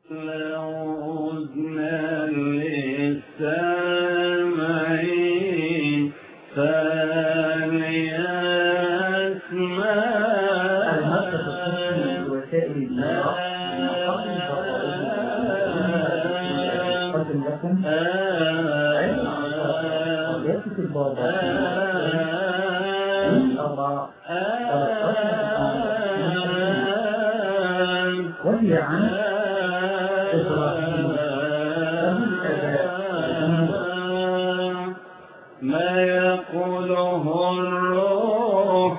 له أذنا للسامع فليسمع وسائل الإيضاح من أقل لكم قضية البابا إن أضاع وهي عن ما يقوله الروح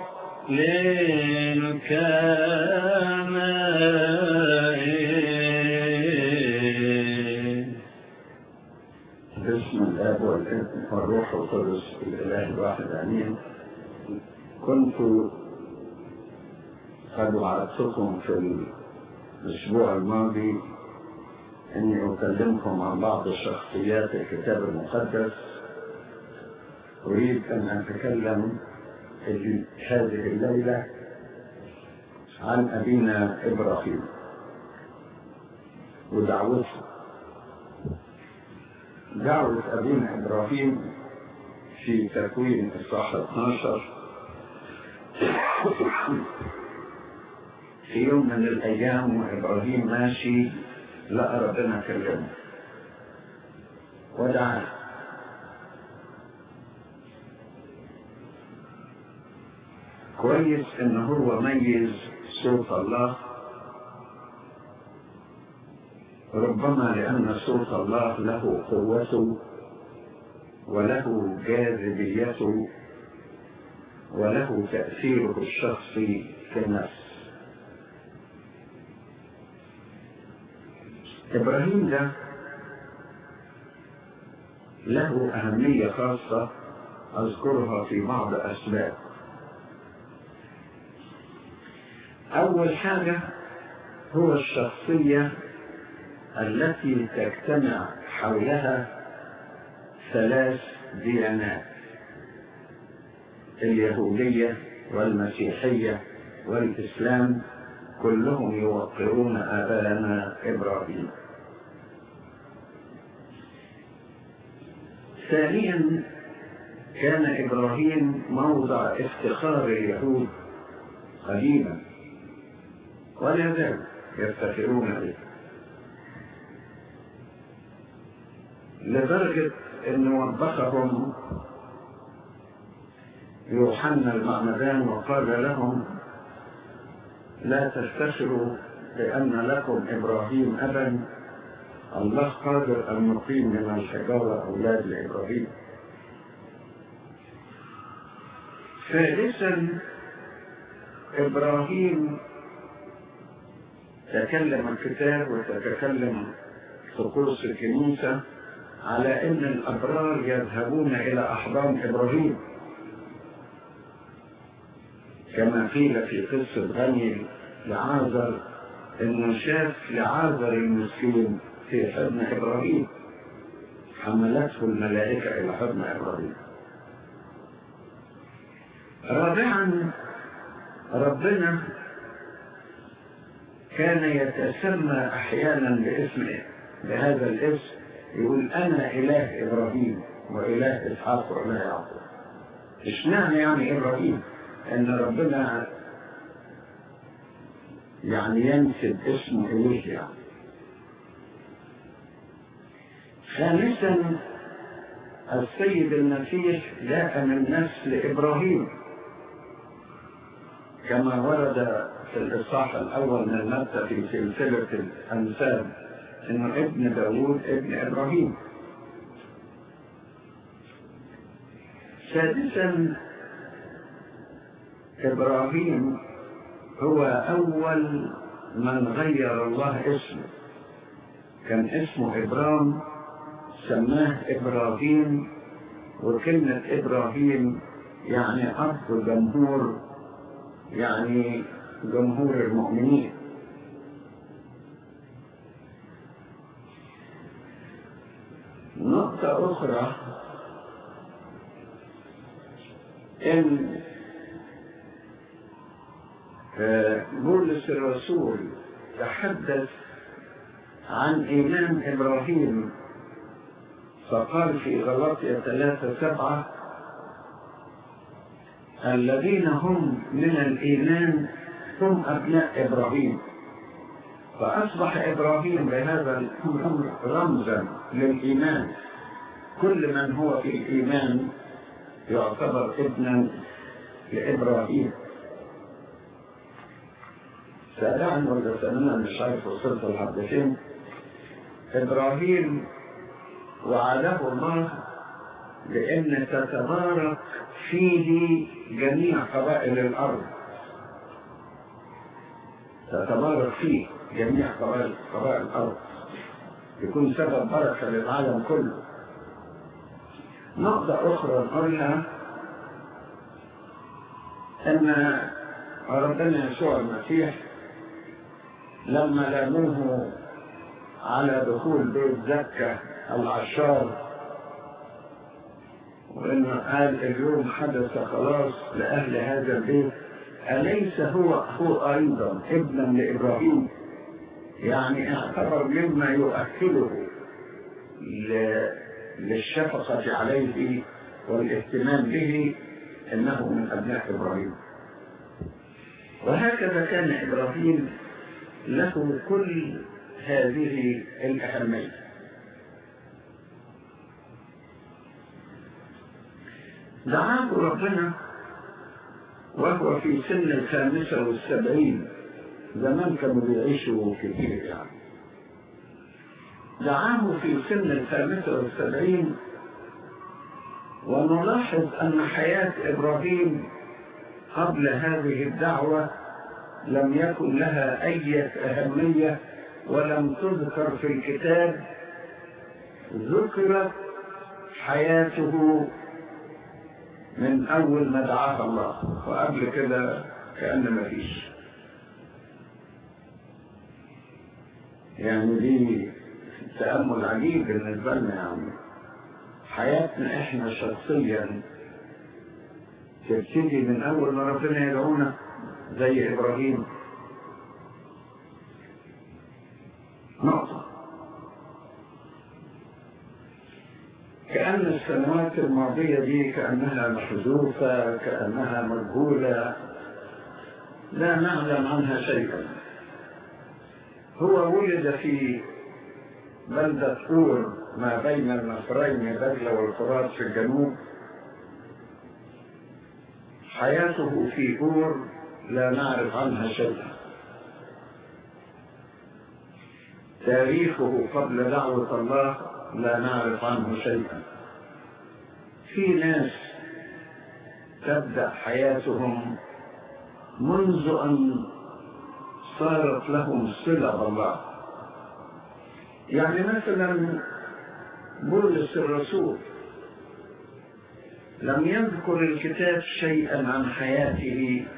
للكنائن باسم الاب والابن والروح القدس الاله الواحد امين كنت قد وعدتكم في الاسبوع الماضي اني اكلمكم عن بعض شخصيات الكتاب المقدس اريد ان اتكلم في هذه الليله عن ابينا ابراهيم ودعوته دعوة أبينا إبراهيم في تكوين إصحاح 12 في يوم من الأيام وإبراهيم ماشي لقى ربنا كلمه ودعاه كويس إن هو ميز صوت الله ربما لأن صوت الله له قوته وله جاذبيته وله تأثيره الشخصي في النفس إبراهيم ده له أهمية خاصة أذكرها في بعض أسباب أول حاجة هو الشخصية التي تجتمع حولها ثلاث ديانات اليهودية والمسيحية والإسلام كلهم يوقرون آباءنا إبراهيم ثانيا كان إبراهيم موضع افتخار اليهود قديما ولا زال يفتخرون به لدرجة أن وبخهم يوحنا المعمدان وقال لهم لا تفتخروا بأن لكم إبراهيم أبا الله قادر أن يقيم من الحجارة أولاد لإبراهيم ثالثا إبراهيم تكلم الكتاب وتتكلم طقوس الكنيسة على ان الابرار يذهبون الى احضان ابراهيم كما قيل في قصة غني لعازر انه شاف لعازر المسكين في حضن ابراهيم حملته الملائكة الى حضن ابراهيم رابعا ربنا كان يتسمى احيانا باسم بهذا الاسم يقول أنا إله إبراهيم وإله إسحاق وإله يعقوب اشمعنى يعني إبراهيم أن ربنا يعني ينسب اسمه إليه يعني خامسا السيد المسيح جاء من نسل إبراهيم كما ورد في الإصحاح الأول من متى في سلسلة الأنساب انه ابن داوود ابن ابراهيم سادسا ابراهيم هو اول من غير الله اسمه كان اسمه ابرام سماه ابراهيم وكلمة ابراهيم يعني اب جمهور يعني جمهور المؤمنين نقطة أخرى إن بولس الرسول تحدث عن إيمان إبراهيم فقال في غلاطية ثلاثة سبعة الذين هم من الإيمان هم أبناء إبراهيم فأصبح إبراهيم بهذا الأمر رمزا للإيمان كل من هو في الإيمان يعتبر ابنا لإبراهيم سابعا ولا ثمنا مش عارف وصلت لحد فين إبراهيم وعده الله بأن تتبارك فيه جميع قبائل الأرض تتبارك فيه جميع قبائل قبائل الأرض يكون سبب بركة للعالم كله نقطة أخرى نقولها أن ربنا يسوع المسيح لما لاموه على دخول بيت زكا العشار وإنه قال اليوم حدث خلاص لأهل هذا البيت أليس هو هو أيضا ابنا لإبراهيم يعني اعتبر مما يؤهله للشفقة عليه والاهتمام به انه من ابناء ابراهيم وهكذا كان ابراهيم له كل هذه الاهميه دعاه ربنا وهو في سن الخامسة والسبعين زمان كانوا بيعيشوا كتير يعني دعاه في سن الخامسة والسبعين ونلاحظ أن حياة إبراهيم قبل هذه الدعوة لم يكن لها أي أهمية ولم تذكر في الكتاب ذكرت حياته من أول ما دعاها الله وقبل كده كأن ما فيش يعني دي تأمل عجيب بالنسبة لنا يعني حياتنا احنا شخصيا تبتدي من اول ما ربنا يدعونا زي ابراهيم نقطة كأن السنوات الماضية دي كأنها محذوفة كأنها مجهولة لا نعلم عنها شيئا هو ولد في بلدة طور ما بين النهرين دجلة والفرات في الجنوب حياته في طور لا نعرف عنها شيئا تاريخه قبل دعوة الله لا نعرف عنه شيئا في ناس تبدأ حياتهم منذ أن صارت لهم صلة بالله يعني مثلا بولس الرسول لم يذكر الكتاب شيئا عن حياته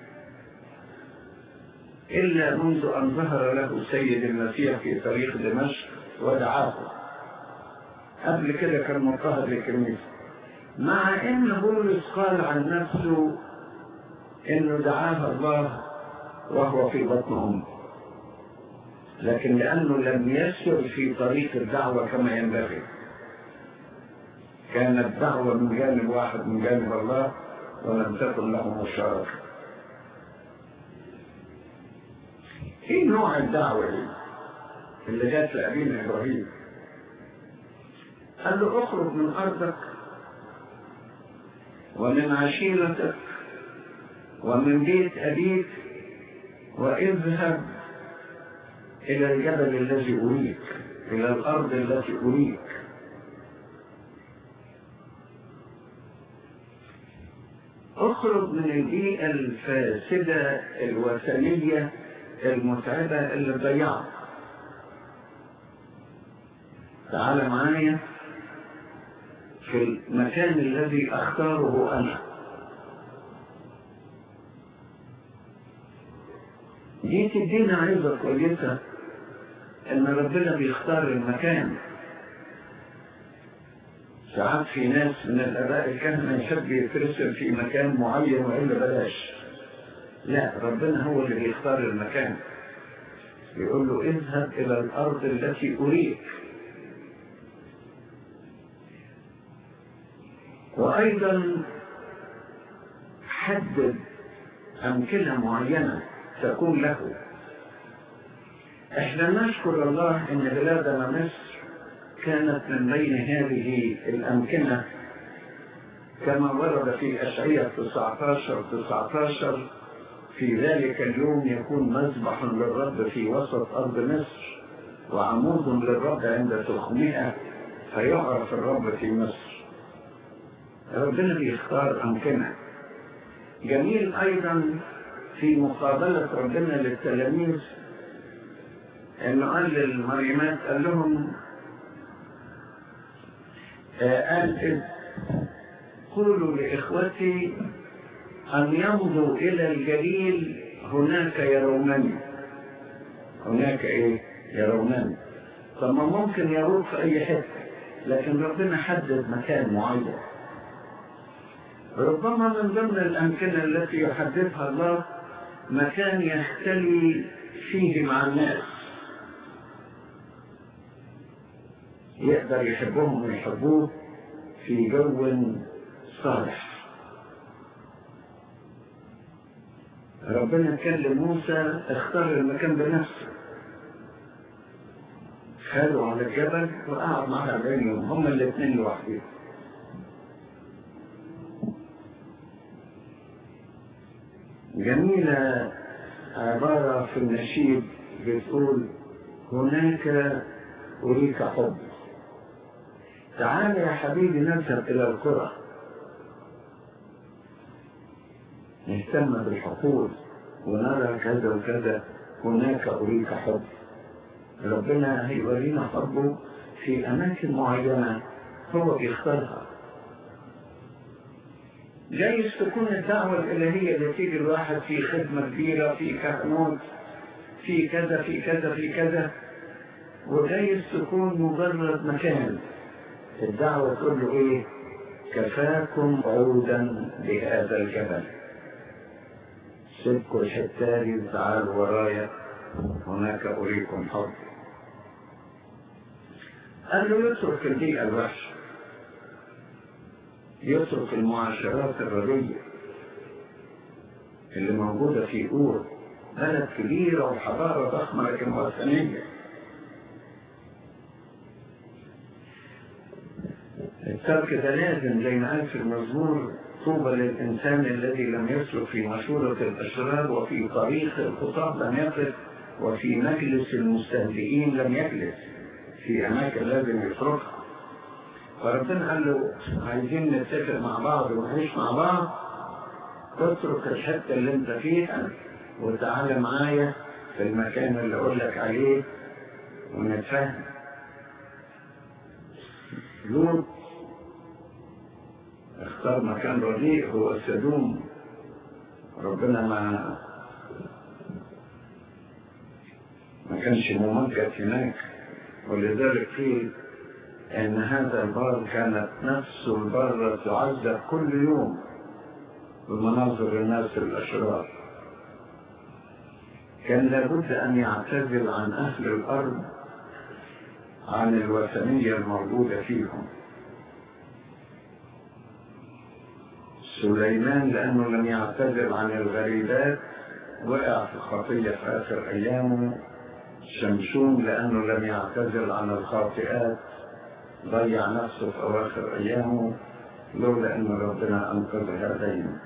إلا منذ أن ظهر له سيد المسيح في طريق دمشق ودعاه قبل كده كان مضطهد للكنيسة مع ان بولس قال عن نفسه انه دعاه الله وهو في بطن امه لكن لانه لم يسر في طريق الدعوه كما ينبغي كانت دعوه من جانب واحد من جانب الله ولم تكن له مشاركه ايه نوع الدعوه دي اللي جات لابينا ابراهيم قال له اخرج من ارضك ومن عشيرتك ومن بيت أبيك واذهب إلى الجبل الذي أريك إلى الأرض التي أريك اخرج من البيئة الفاسدة الوثنية المتعبة اللي ضيعت تعال معايا في المكان الذي اختاره انا دي تدينا عظة كويسة ان ربنا بيختار المكان ساعات في ناس من الاباء الكهنة يحب يترسم في مكان معين والا بلاش لا ربنا هو اللي بيختار المكان يقول له اذهب إلى الأرض التي أريك وأيضا حدد أمكنة معينة تكون له احنا نشكر الله ان بلادنا مصر كانت من بين هذه الأمكنة كما ورد في أشعية 19 19 في ذلك اليوم يكون مذبح للرب في وسط أرض مصر وعمود للرب عند تخمئة فيعرف الرب في مصر ربنا بيختار أمكنة جميل أيضا في مقابلة ربنا للتلاميذ انه قال للمريمات قال لهم آه قال إذ قولوا لإخوتي أن يمضوا إلى الجليل هناك يرونني هناك إيه يرونني طب ما ممكن يروح في أي حتة لكن ربنا حدد مكان معين ربما من ضمن الأمكنة التي يحددها الله مكان يختلي فيه مع الناس يقدر يحبهم ويحبوه في جو صالح ربنا كلم موسى اختار المكان بنفسه خدوا على الجبل وقعد معها بينهم هما الاثنين لوحدهم جميلة عبارة في النشيد بتقول هناك أريك حب تعال يا حبيبي نذهب إلى القرى نهتم بالحقول ونرى كذا وكذا هناك أريك حب ربنا هيورينا حبه في أماكن معينة هو بيختارها جايز تكون الدعوة الإلهية اللي تيجي الواحد في خدمة كبيرة في كهنوت في كذا في كذا في كذا وجايز تكون مجرد مكان الدعوة تقول له ايه كفاكم عودا بهذا الجبل سبكوا الحتاري تعالوا ورايا هناك أريكم حب قال له يترك البيئة الوحشة يترك المعاشرات الردية اللي موجودة في أور بلد كبيرة وحضارة ضخمة لكن وثنية الترك ده لازم زي ما قال في المزمور طوبى للإنسان الذي لم يسلك في مشورة الأشرار وفي طريق الخطاب لم يقف وفي مجلس المستهزئين لم يجلس في أماكن لازم يتركها فربنا قال له عايزين نتفق مع بعض ونعيش مع بعض اترك الحتة اللي انت فيها وتعالى معايا في المكان اللي اقول لك عليه ونتفاهم لوط اختار مكان رديء هو سدوم ربنا ما ما كانش ممجد هناك ولذلك قيل ان هذا البار كانت نفس البار تعذب كل يوم بمناظر الناس الاشرار كان لابد ان يعتزل عن اهل الارض عن الوثنية الموجودة فيهم سليمان لأنه لم يعتذر عن الغريبات وقع في خطية في آخر أيامه شمشون لأنه لم يعتذر عن الخاطئات ضيع نفسه في أواخر أيامه لولا أن ربنا أنقذ هذين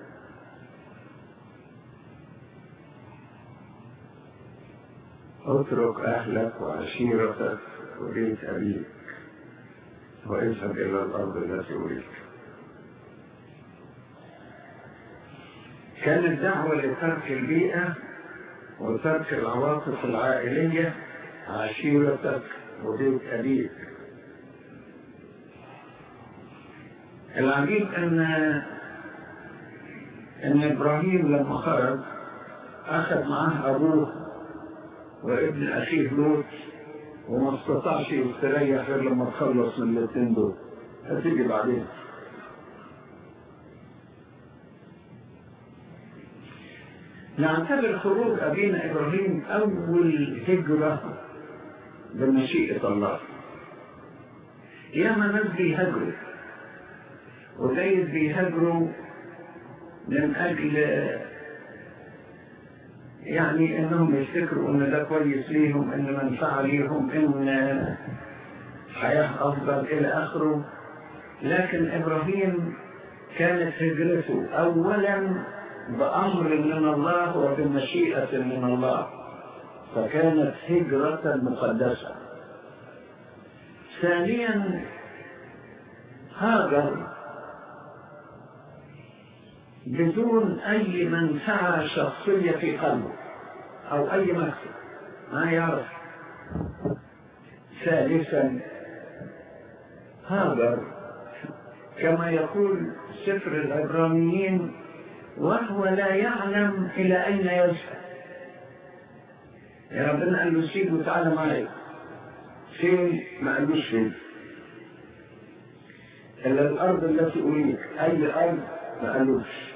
اترك أهلك وعشيرتك وبيت أبيك واذهب إلى الأرض التي أريك كانت دعوة لترك البيئة وترك العواطف العائلية عشيرتك وبيت أبيك العجيب أن أن إبراهيم لما خرج أخذ معه أبوه وابن أخيه لوط وما استطاعش يستريح غير لما تخلص من الاثنين دول هتيجي بعدين نعتبر خروج أبينا إبراهيم أول هجرة بمشيئة الله ياما ناس بيهاجروا وجايز بيهاجروا من أجل يعني إنهم يفتكروا إن ده كويس ليهم إن منفعة ليهم إن حياة أفضل إلى آخره لكن إبراهيم كانت هجرته أولا بأمر من الله وبمشيئة من الله فكانت هجرة مقدسة ثانيا هاجر بدون أي منفعة شخصية في قلبه أو أي مكسب ما يعرف ثالثا هاجر كما يقول سفر العبرانيين وهو لا يعلم إلى أين يذهب يا ربنا قال له سيب وتعالى معي فين ما قالوش فين إلا الأرض التي أريد أي أرض ما قالوش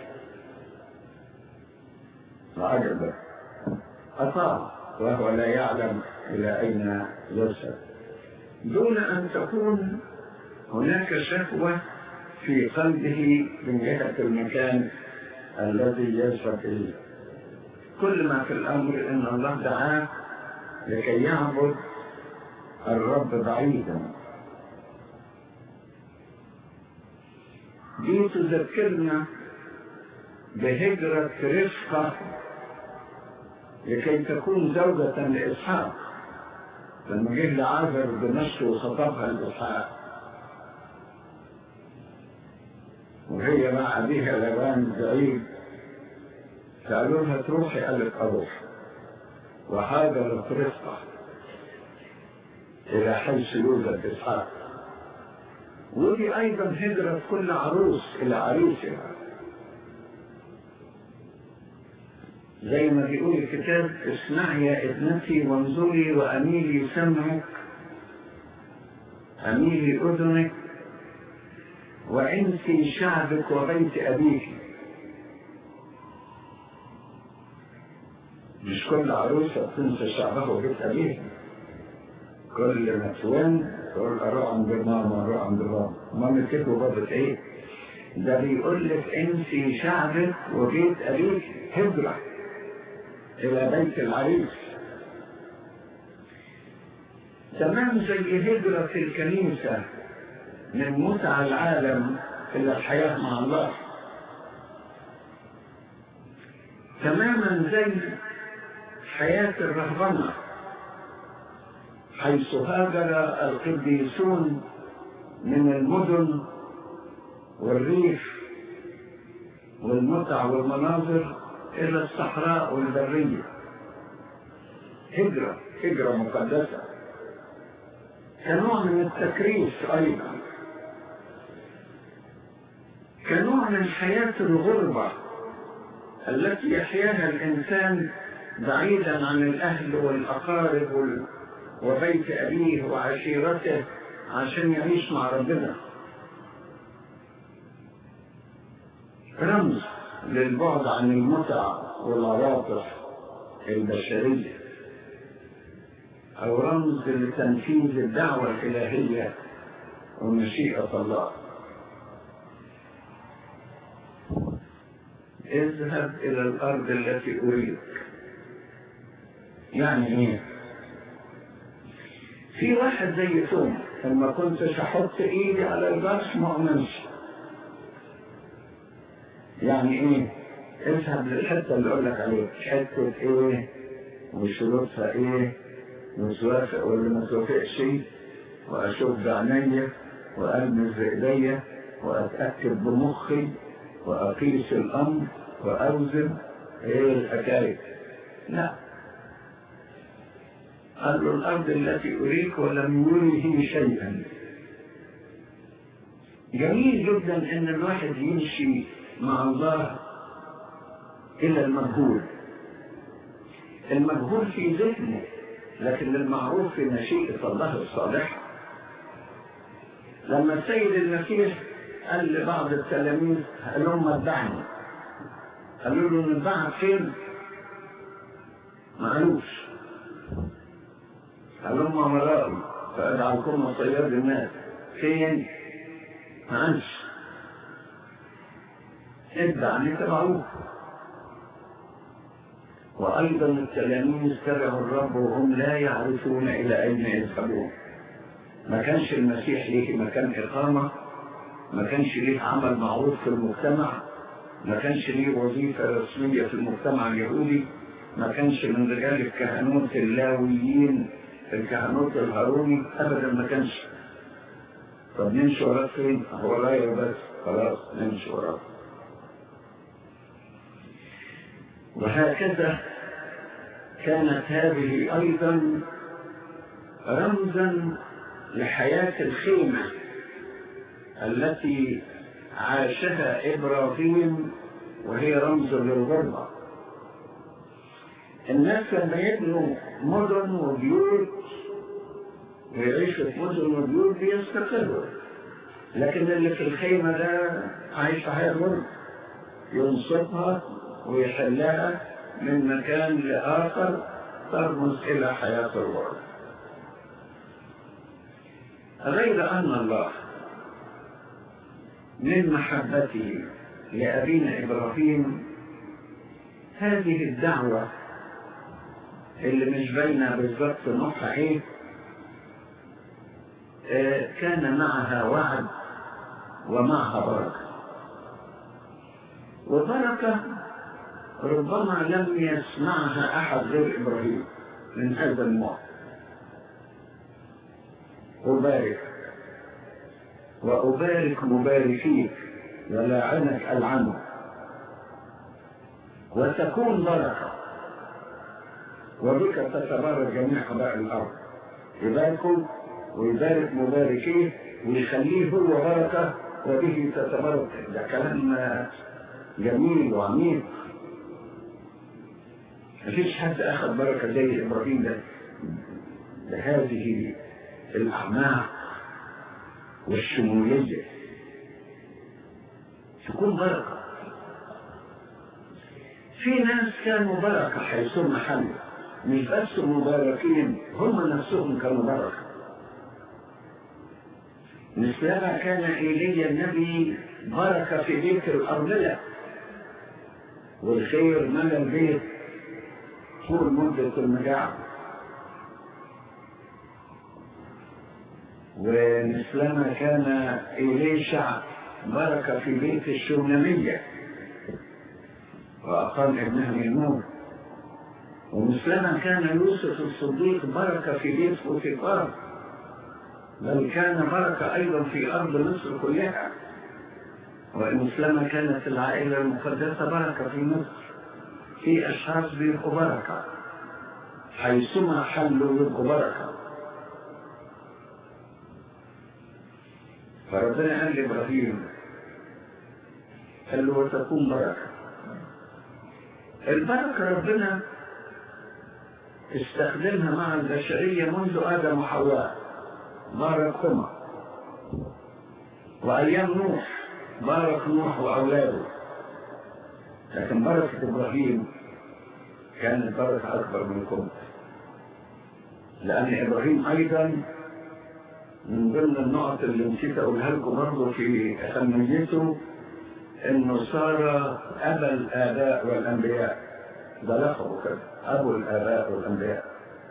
وعجب أطاع وهو لا يعلم إلى أين يذهب دون أن تكون هناك شهوة في قلبه من جهة المكان الذي يذهب إليه كل ما في الأمر إن الله دعاه لكي يعبد الرب بعيدا دي تذكرنا بهجرة رفقة لكي تكون زوجة لإسحاق لما جه لعازر دمشق وخطبها لإسحاق وهي مع أبيها لبان بعيد قالوا لها تروحي قالت أروح وهاجرت رفقة إلى حيث يوجد إسحاق ودي أيضا هجرة كل عروس إلى عريسها زي ما بيقول الكتاب اسمعي يا ابنتي وانظري وأميلي سمعك أميلي أذنك وانسي شعبك وبيت أبيك مش كل عروسة تنسى شعبها وبيت أبيها كل ما توان تقول أروح عند ماما أروح عند بابا ماما كده وبابا إيه ده بيقول لك انسي شعبك وبيت أبيك هجرة إلى بيت العريس تمام زي هجرة الكنيسة من متع العالم إلى الحياة مع الله تماما زي حياة الرهبنة حيث هاجر القديسون من المدن والريف والمتع والمناظر إلى الصحراء والبرية هجرة هجرة مقدسة كنوع من التكريس أيضا كنوع من حياة الغربة التي يحياها الإنسان بعيدا عن الأهل والأقارب وال... وبيت أبيه وعشيرته عشان يعيش مع ربنا رمز للبعد عن المتع والعواطف البشرية أو رمز لتنفيذ الدعوة الإلهية ومشيئة الله اذهب إلى الأرض التي أريدك يعني إيه؟ في واحد زي توم لما كنت أحط إيدي على الجرح ما أؤمنش يعني إيه؟ اذهب للحتة اللي أقول لك عليها حتة إيه؟ وشروطها إيه؟ وتوافق ولا ما توافقش وأشوف بعينيا وألمس بإيديا وأتأكد بمخي وأقيس الأمر وأوزن إيه الحكاية لا قال له الأرض التي أريك ولم يره شيئا جميل جدا أن الواحد يمشي مع الله إلى المجهول المجهول في ذهنه لكن المعروف في مشيئة الله الصالحة لما السيد المسيح قال لبعض التلاميذ قال لهم اتبعني قالوا له نتبعك فين؟ معلوش هلم مرائي فأجعلكم صياد الناس فين؟ ما عادش ادعى ان تبعوه وأيضا التلاميذ تبعوا الرب وهم لا يعرفون إلى أين يذهبون ما كانش المسيح ليه مكان إقامة ما كانش ليه عمل معروف في المجتمع ما كانش ليه وظيفة رسمية في المجتمع اليهودي ما كانش من رجال الكهنوت اللاويين الكهنوت الهاروني أبدا ما كانش طب نمشي وراه فين؟ هو رايه بس خلاص نمشي وراه وهكذا كانت هذه أيضا رمزا لحياة الخيمة التي عاشها إبراهيم وهي رمز للغربة الناس لما يبنوا مدن وبيوت ويعيشوا في مدن وبيوت بيستقروا لكن اللي في الخيمة ده عايش في حياة غربة ينصفها ويحلها من مكان لآخر ترمز إلى حياة الغربة غير أن الله من محبته لأبينا إبراهيم هذه الدعوة اللي مش باينة بالظبط نوعها إيه آه كان معها وعد ومعها بركة وبركة ربما لم يسمعها أحد غير إبراهيم من هذا النوع أبارك وأبارك مباركيك ولاعنك ألعنه وتكون بركة وبك تتبارك جميع قبائل الأرض يباركوا ويبارك مباركيه ويخليه هو بركة وبه تتبارك ده كلام جميل وعميق مفيش حد أخذ بركة زي إبراهيم ده بهذه الأعماق والشمولية تكون بركة في ناس كانوا بركة حيثما حلوا مش بس مباركين هم نفسهم كانوا بركة مثلما كان إيليا النبي بركة في بيت الأرملة والخير ملى البيت طول مدة المجاعة ومثلما كان إليشع بركة في بيت الشونمية وأقام ابنها ميمون ومثلما كان يوسف الصديق بركة في بيت فوتيفار بل كان بركة أيضا في أرض مصر كلها ومثلما كانت العائلة المقدسة بركة في مصر في أشخاص بيبقوا بركة حيثما حلوا يبقوا بركة فربنا قال لإبراهيم قال له وتكون بركة البركة ربنا استخدمها مع البشرية منذ آدم وحواء باركهما وأيام نوح بارك نوح وأولاده لكن بركة إبراهيم كانت بركة أكبر منكم لأن إبراهيم أيضا من ضمن النقط اللي نسيت أقولها لكم برضه في أهميته إنه صار أبا الآباء والأنبياء ده لقبه كده أبو الآباء والأنبياء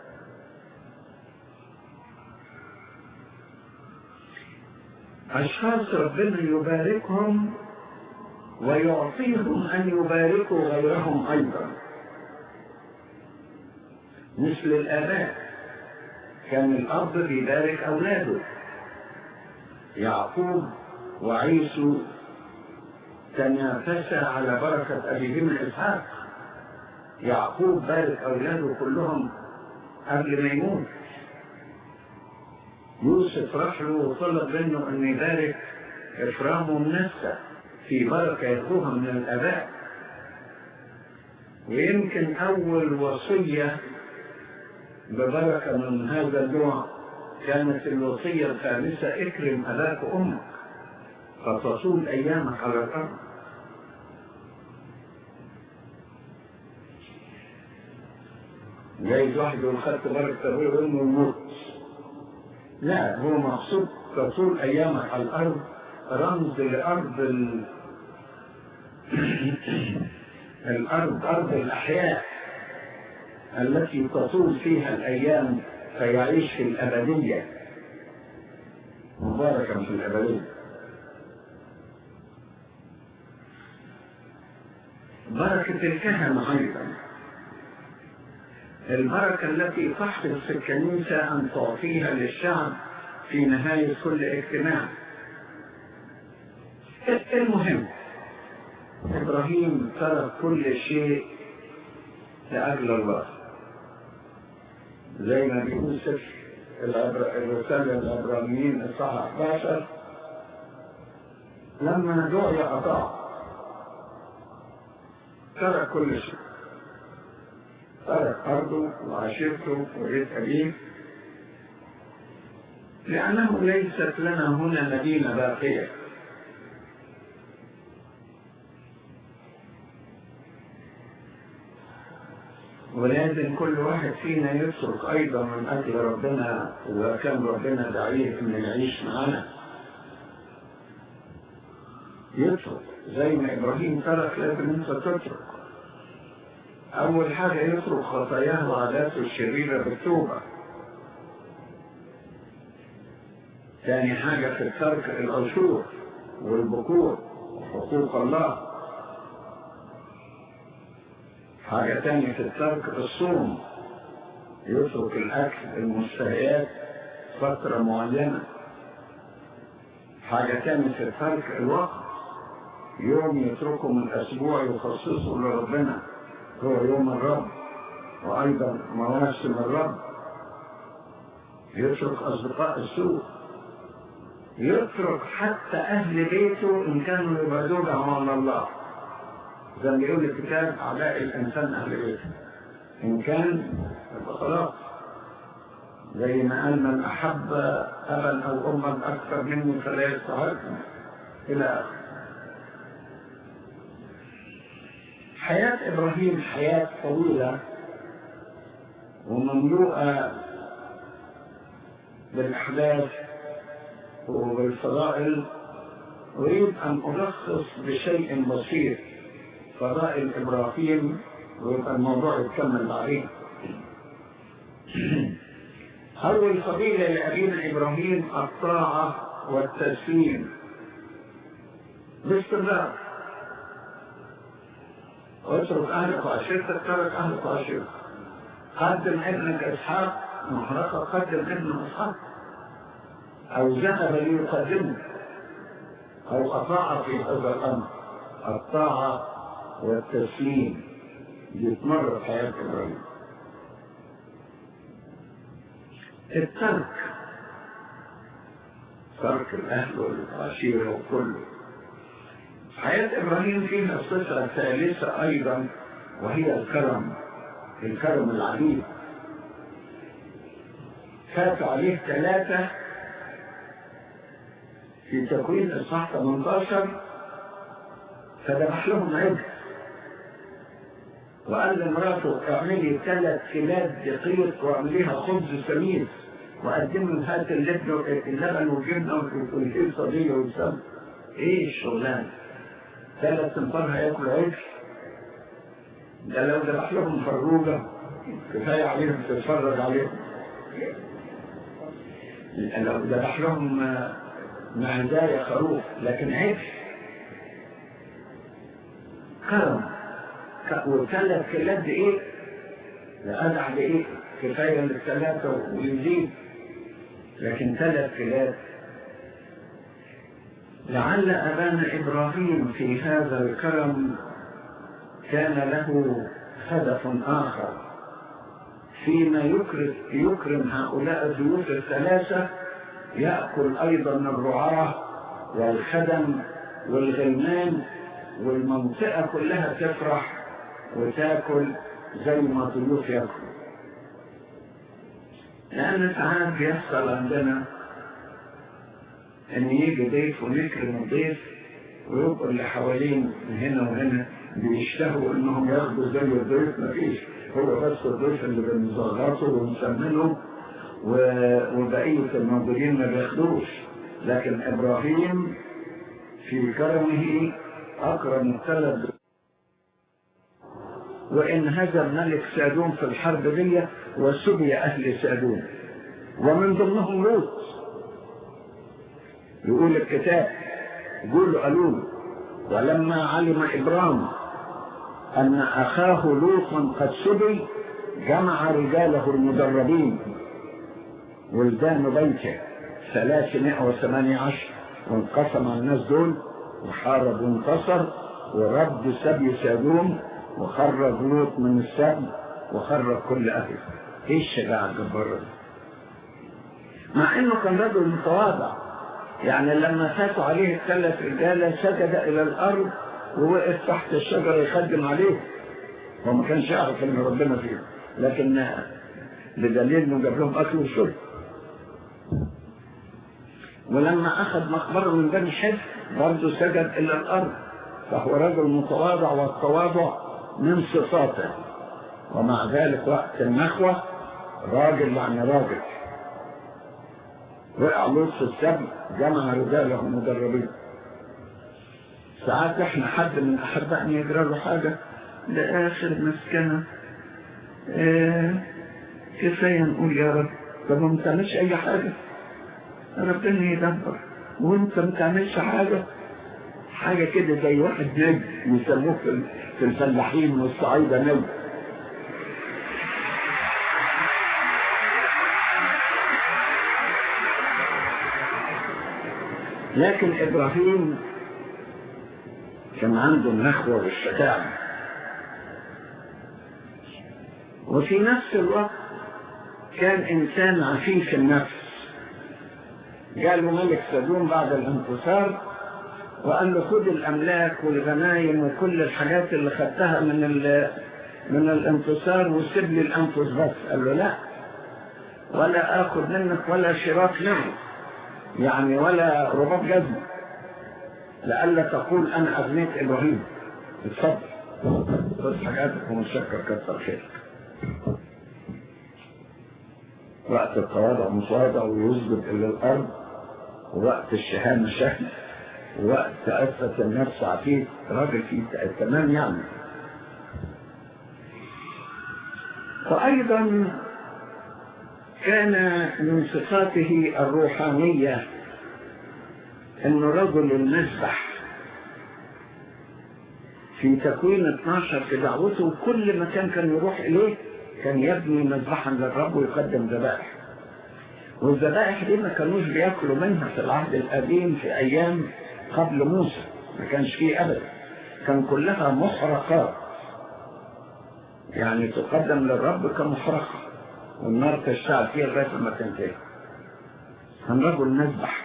أشخاص ربنا يباركهم ويعطيهم أن يباركوا غيرهم أيضا مثل الآباء كان الأب بيبارك أولاده يعقوب وعيسو تنافسا على بركة أبيهما إسحاق يعقوب بارك أولاده كلهم قبل ما يموت يوسف راح له وطلب منه أن يبارك إفرام ومنسى في بركة يأخوها من الآباء ويمكن أول وصية ببركة من هذا النوع كانت الوصية الخامسة اكرم أباك وأمك فتصول أيامك على الأرض جايز واحد يقول خدت بركة أبويا وأمي وموت لا هو مقصود تطول أيامك على الأرض رمز لأرض ال... الأرض أرض الأحياء التي تطول فيها الأيام فيعيش في الأبدية مباركا في الأبدية بركة الكهنة أيضا البركة التي تحرص في الكنيسة أن تعطيها للشعب في نهاية كل اجتماع المهم إبراهيم ترك كل شيء لأجل الله زي ما بيقول سفر العبر- الرسالة العبرانيين الصح 11 لما دعي أطاع ترك كل شيء ترك أرضه وعشيرته وبيت أبيه لأنه ليست لنا هنا مدينة باقية ولازم كل واحد فينا يترك أيضا من أجل ربنا إذا كان ربنا دعيه إنه يعيش معنا يترك زي ما إبراهيم ترك لازم أنت تترك أول حاجة يترك خطاياه وعاداته الشريرة بالتوبة ثاني حاجة في الترك العشور والبكور وحقوق الله حاجة تانية في الترك الصوم يترك الأكل المشتهيات فترة معينة حاجة تانية في الترك الوقت يوم يتركه من الأسبوع يخصصه لربنا هو يوم الرب وأيضا مواسم الرب يترك أصدقاء السوء يترك حتى أهل بيته إن كانوا يبعدون عن الله زي ما بيقول الكتاب أعداء الإنسان أهل بيته إن كان يبقى خلاص زي ما قال من أحب أبا أو أما أكثر مني فلا يستحقني إلى آخره حياة إبراهيم حياة طويلة ومملوءة بالأحداث وبالفضائل أريد أن ألخص بشيء بسيط فضائل إبراهيم ويبقى الموضوع يتكمل بعدين أول فضيلة لأبينا إبراهيم الطاعة والتسليم باستمرار واترك أهلك وعشيرتك ترك أهلك وعشيرتك قدم ابنك إسحاق محرقة قدم ابن إسحاق أو ذهب ليقدمه أو أطاع في هذا الأمر الطاعة والتسليم يتمر في حياة إبراهيم الترك ترك الأهل والعشيرة وكله حياة إبراهيم فيها صفة ثالثة أيضا وهي الكرم الكرم العديد فات عليه ثلاثة في تكوين إصحاح 18 فذبح لهم عجل وقال لمراته اعملي ثلاث كلاب دقيق واعمليها خبز سمين وقدموا هات اللبن اللبن والجبنه والهيصه دي والسم ايه الشغلانه ثلاث انفار هياكلوا عيش ده لو ذبح لهم فروجه كفايه عليهم تتفرج عليهم لو ذبح لهم معزايا خروف لكن عيش كرم وثلاث كلاب دقيق لأدع دقيق كفاية للثلاثة ويزيد لكن ثلاث كلاب لعل أبانا إبراهيم في هذا الكرم كان له هدف آخر فيما يكرم, يكرم هؤلاء الضيوف الثلاثة يأكل أيضا الرعاة والخدم والغلمان والمنطقة كلها تفرح وتاكل زي ما الضيوف ياكلوا لأن ساعات بيحصل عندنا إن يجي ضيف ونكرم الضيف ويبقوا اللي حوالين من هنا وهنا بيشتهوا انهم ياخدوا زي الضيف مفيش هو بس الضيف اللي بنزغطه ونسمنه و- وبقية الموجودين ما بياخدوش لكن ابراهيم في كرمه اكرم الثلاث وان هزم ملك سادوم في الحرب دي وسبي اهل سادوم ومن ضمنهم لوط يقول الكتاب يقول قالوا له، ولما علم إبرام أن أخاه لوطا قد سبي جمع رجاله المدربين ولدان بيته ثلاثمائة وثمانية عشر وانقسم الناس دول وحارب وانتصر ورد سبي سادوم وخرج لوط من السبي وخرج كل أهله ايه الشجاعة الجبارة دي مع انه كان رجل متواضع يعني لما فاتوا عليه الثلاث رجاله سجد الى الارض ووقف تحت الشجره يخدم عليه هو ما كانش يعرف ان ربنا فيه لكن بدليل انه جاب لهم اكل وشرب ولما اخذ مقبره من بني حزب برضه سجد الى الارض فهو رجل متواضع والتواضع من صفاته ومع ذلك وقت النخوه راجل يعني راجل وقع لوط في السبي جمع رجاله مدربين ساعات احنا حد من احبائنا يجرى له حاجه لاخر مسكنه اه كفايه نقول يا رب طب ما بتعملش اي حاجه ربنا يدبر وانت ما بتعملش حاجه حاجه كده زي واحد نجم يسموه في في الفلاحين والصعايده نجم لكن ابراهيم كان عنده النخوه والشجاعه وفي نفس الوقت كان انسان عفيف النفس جاء ملك سدوم بعد الانتصار وقال له خد الاملاك والغنايم وكل الحاجات اللي خدتها من ال- من الانتصار وسيب لي الانفس بس قال له لا ولا اخذ منك ولا شراك نعم يعني ولا رباط جزم لئلا تقول انا اغنيت ابراهيم اتفضل خذ حاجاتك ومتشكر كتر خيرك وقت التواضع متواضع ويسجد الى الارض ووقت الشهامه شهم ووقت عفة النفس عفيف راجل فيه تمام يعني وأيضا كان من صفاته الروحانية أنه رجل المسبح في تكوين 12 في دعوته كل مكان كان يروح إليه كان يبني مذبحا للرب ويقدم ذبائح والذبائح دي ما كانوش بياكلوا منها في العهد القديم في أيام قبل موسى ما كانش فيه أبدا كان كلها محرقات يعني تقدم للرب كمحرقة والنار تشتعل فيها لغاية ما تنتهي كان رجل مذبح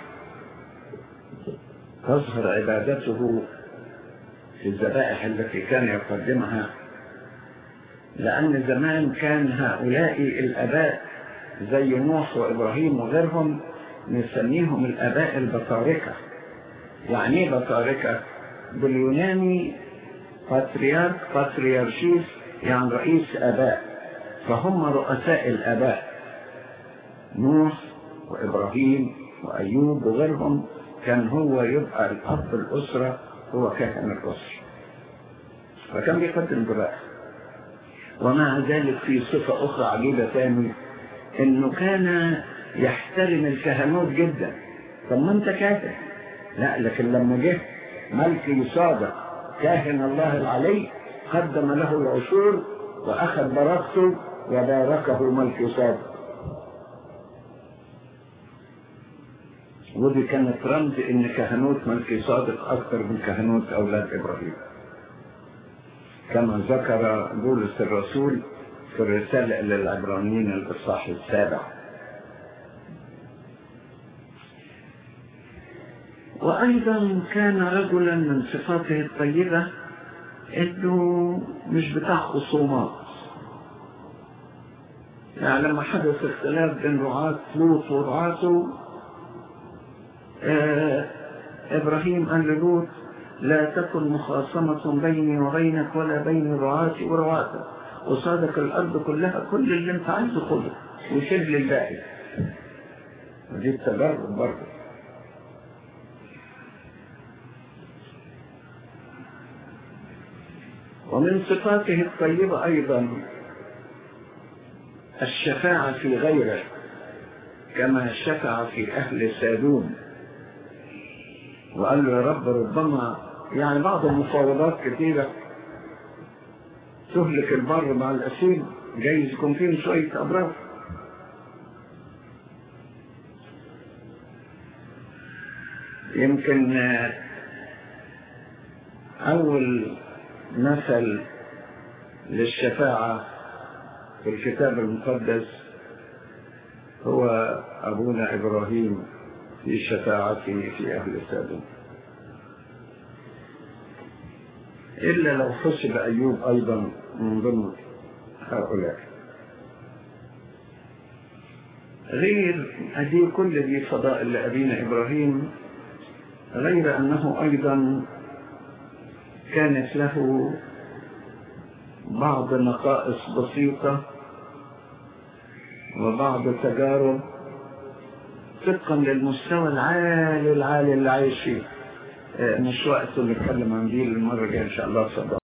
تظهر عبادته في الذبائح التي كان يقدمها لأن زمان كان هؤلاء الآباء زي نوح وإبراهيم وغيرهم نسميهم الآباء البطاركة يعني ايه بطاركة؟ باليوناني باتريارك باتريارشيس يعني رئيس آباء فهم رؤساء الآباء نوح وإبراهيم وأيوب وغيرهم كان هو يبقى الأب الأسرة هو كاهن الأسرة فكان بيقدم ذبائح ومع ذلك في صفة أخرى عجيبة ثاني إنه كان يحترم الكهنوت جدا طب ما أنت كاهن لا لكن لما جه ملكي صادق كاهن الله العلي قدم له العشور وأخذ بركته وباركه ملكي صادق ودي كانت رمز ان كهنوت ملكي صادق اكثر من كهنوت اولاد ابراهيم كما ذكر بولس الرسول في الرسالة إلى العبرانيين الإصحاح السابع وأيضا كان رجلا من صفاته الطيبة إنه مش بتاع خصومات يعني لما حدث اختلاف بين رعاة لوط ورعاته آه إبراهيم قال للوط لا تكن مخاصمة بيني وبينك ولا بين رعاتي ورعاتك وصادق الأرض كلها كل اللي انت عايزه خده وسيب لي الباقي ودي التجارب برضه ومن صفاته الطيبة أيضا الشفاعة في غيره كما شفع في أهل سادوم وقال له يا رب ربما يعني بعض المفاوضات كثيرة تهلك البر مع الأسيل جايز يكون فيهم شوية أبرار يمكن أول مثل للشفاعة في الكتاب المقدس هو أبونا إبراهيم في شفاعته في أهل سادوم إلا لو حسب أيوب أيضا من ضمن هؤلاء غير أدي كل ذي فضائل لأبينا إبراهيم غير أنه أيضا كانت له بعض نقائص بسيطة وبعض تجارب طبقا للمستوى العالي العالي اللي عايش فيه مش وقت نتكلم عن دي المرة الجاية إن شاء الله صدق